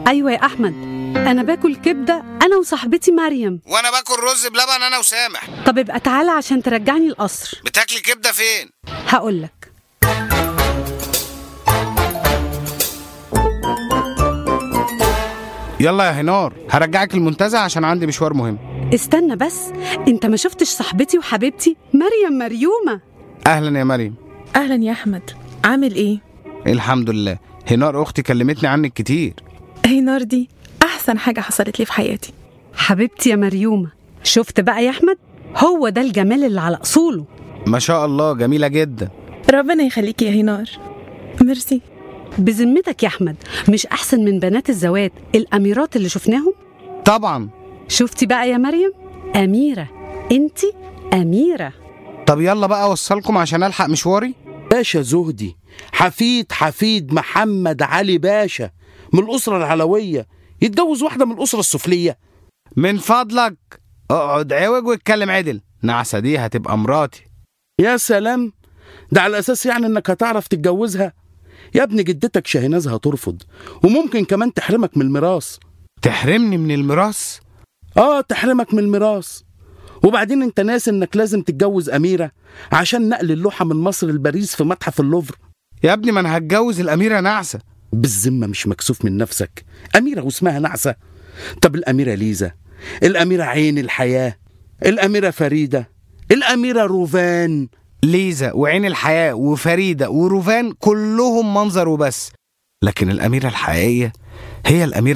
ايوه يا احمد انا باكل كبده انا وصاحبتي مريم وانا باكل رز بلبن انا وسامح طب ابقى تعالى عشان ترجعني القصر بتاكلي كبده فين هقولك يلا يا هنار هرجعك المنتزه عشان عندي مشوار مهم استنى بس انت ما شفتش صاحبتي وحبيبتي مريم مريومه اهلا يا مريم اهلا يا احمد عامل ايه الحمد لله هنار اختي كلمتني عنك كتير هي نار دي احسن حاجه حصلت لي في حياتي حبيبتي يا مريومه شفت بقى يا احمد هو ده الجمال اللي على اصوله ما شاء الله جميله جدا ربنا يخليكي يا هنار ميرسي بذمتك يا احمد مش احسن من بنات الزوات الاميرات اللي شفناهم طبعا شفتي بقى يا مريم اميره انتي اميره طب يلا بقى اوصلكم عشان الحق مشواري باشا زهدي حفيد حفيد محمد علي باشا من الأسرة العلوية يتجوز واحدة من الأسرة السفلية من فضلك اقعد عوج واتكلم عدل نعسه دي هتبقى مراتي يا سلام ده على أساس يعني إنك هتعرف تتجوزها يا ابن جدتك شاهناز هترفض وممكن كمان تحرمك من الميراث تحرمني من الميراث آه تحرمك من الميراث وبعدين انت ناس انك لازم تتجوز أميرة عشان نقل اللوحة من مصر لباريس في متحف اللوفر يا ابني ما انا هتجوز الاميره نعسه بالذمة مش مكسوف من نفسك أميرة واسمها نعسة طب الأميرة ليزا الأميرة عين الحياة الأميرة فريدة الأميرة روفان ليزا وعين الحياة وفريدة وروفان كلهم منظر وبس لكن الأميرة الحقيقية هي الأميرة